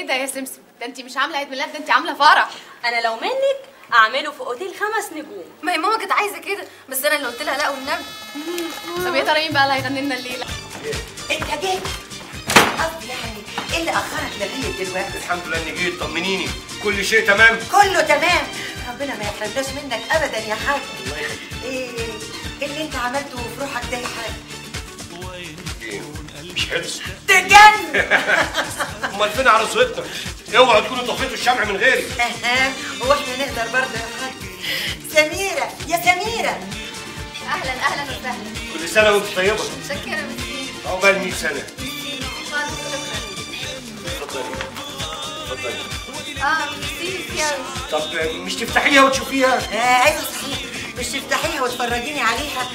ايه ده يا سمسم ده انت مش عامله عيد ميلاد ده انت عامله فرح انا لو منك اعمله في اوتيل خمس نجوم ما هي ماما كانت عايزه كده بس انا اللي قلت لها لا والنبي طب يا ترى مين بقى اللي هيغني لنا الليله انت جيت قصدي يعني ايه اللي اخرك لغايه دلوقتي الحمد لله اني جيت طمنيني كل شيء تمام كله تمام ربنا ما يحرمناش منك ابدا يا حاج ايه إيه اللي انت عملته في روحك ده يا حاج إيه، مش حرص تجن امال فين عروستنا اوعوا تكونوا طفيتوا الشمع من غيري اها هو احنا نقدر برضه يا حاج سميره يا سميره اهلا اهلا وسهلا كل سنه وانت طيبه متشكره مسكين عقبال 100 سنه خالص شكرا اتفضلي اتفضلي اه ميرسي يا طب مش تفتحيها وتشوفيها آه ايوه صحيح مش تفتحيها وتفرجيني عليها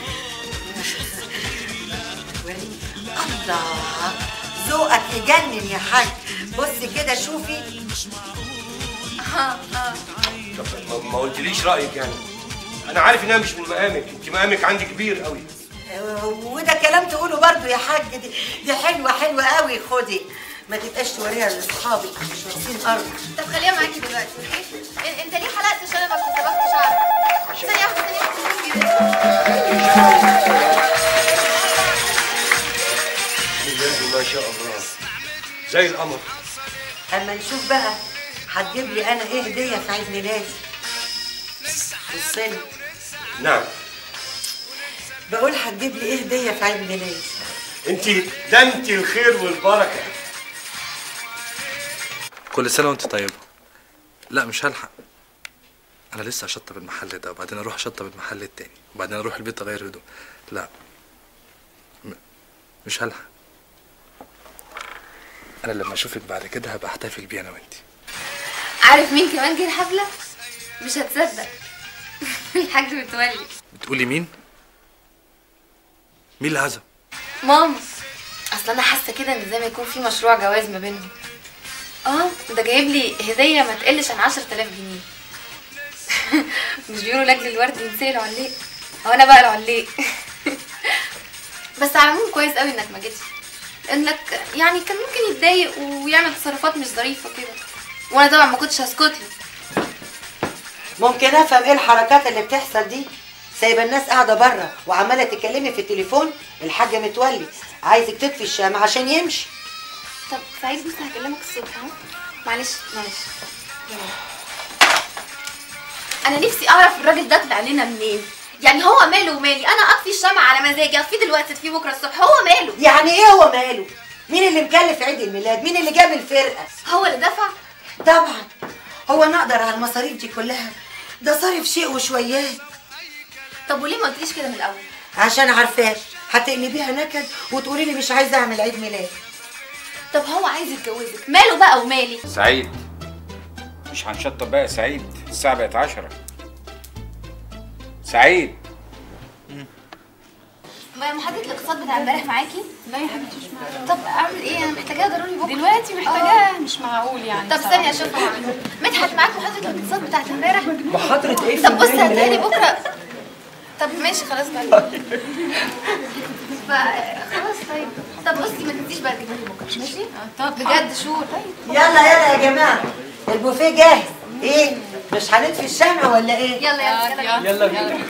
وريني الله ذوقك يجنن يا حاج بص كده شوفي اه اه طب ما- ما قلتليش رايك يعني انا عارف انها مش من مقامك انت مقامك عندي كبير قوي آه، وده كلام تقوله برضو يا حاج دي, دي حلوه حلوه قوي خدي ما تبقاش توريها لاصحابك مش واخدين ارض طب خليها معاكي دلوقتي اوكي إن- انت ليه حلقت شنبك وصبغت شعرك ثانيه واحده ثانيه واحده شوفي ده. ما شاء الله زي القمر اما نشوف بقى هتجيب لي انا ايه هديه في عيد ميلادي بصلي نعم بقول هتجيب لي ايه هديه في عيد ميلادي انت ده انت الخير والبركه كل سنة وانت طيبة لا مش هلحق أنا لسه هشطب المحل ده وبعدين أروح أشطب المحل التاني وبعدين أروح البيت أغير هدوم لا م... مش هلحق أنا لما أشوفك بعد كده هبقى أحتفل بيه أنا وأنتي عارف مين كمان جه الحفله مش هتصدق الحاج متولي بتقولي مين؟ مين اللي عزم؟ ماما اصل انا حاسه كده ان زي ما يكون في مشروع جواز ما بينهم اه ده جايب لي هديه ما تقلش عن 10000 جنيه مش بيقولوا لاجل الورد ينسي العليق هو انا بقى العليق بس على العموم كويس قوي انك ما جيتش انك يعني كان ممكن يتضايق ويعمل تصرفات مش ظريفه كده وانا طبعا ما كنتش هسكت له ممكن افهم ايه الحركات اللي بتحصل دي سايبه الناس قاعده بره وعماله تتكلمي في التليفون الحاج متولي عايزك تطفي الشمع عشان يمشي طب سعيد بص هكلمك الصبح ها معلش معلش يلا. انا نفسي اعرف الراجل ده طلع لنا منين يعني هو ماله ومالي انا اطفي الشمع على مزاجي اطفي دلوقتي اطفي بكره الصبح هو ماله يعني ايه هو ماله مين اللي مكلف عيد الميلاد مين اللي جاب الفرقه هو اللي دفع طبعا هو نقدر على المصاريف دي كلها ده صارف شيء وشويات طب وليه ما قلتليش كده من الاول عشان عارفاه هتقلبيها نكد وتقولي لي مش عايزه اعمل عيد ميلاد طب هو عايز يتجوزك ماله بقى ومالي سعيد مش هنشطب بقى يا سعيد الساعة بقت عشرة سعيد ما محاضره الاقتصاد بتاع امبارح معاكي لا يا حبيبتي مش معقول طب اعمل ايه انا محتاجاها ضروري بكره دلوقتي محتاجاه مش معقول يعني طب بصراحة. ثانيه اشوفها معاك مدحت معاك محاضره الاقتصاد بتاعت امبارح محاضره ايه طب بص هتلاقي بكره طب ماشي خلاص بقى ف- خلاص طيب طب بصي ما تنسيش بقى تجيبي لي بكره ماشي طب بجد شور طيب يلا يلا يا جماعه البوفيه جاهز ايه مش هنطفي الشمع ولا ايه يلا يلا يلا يلا بينا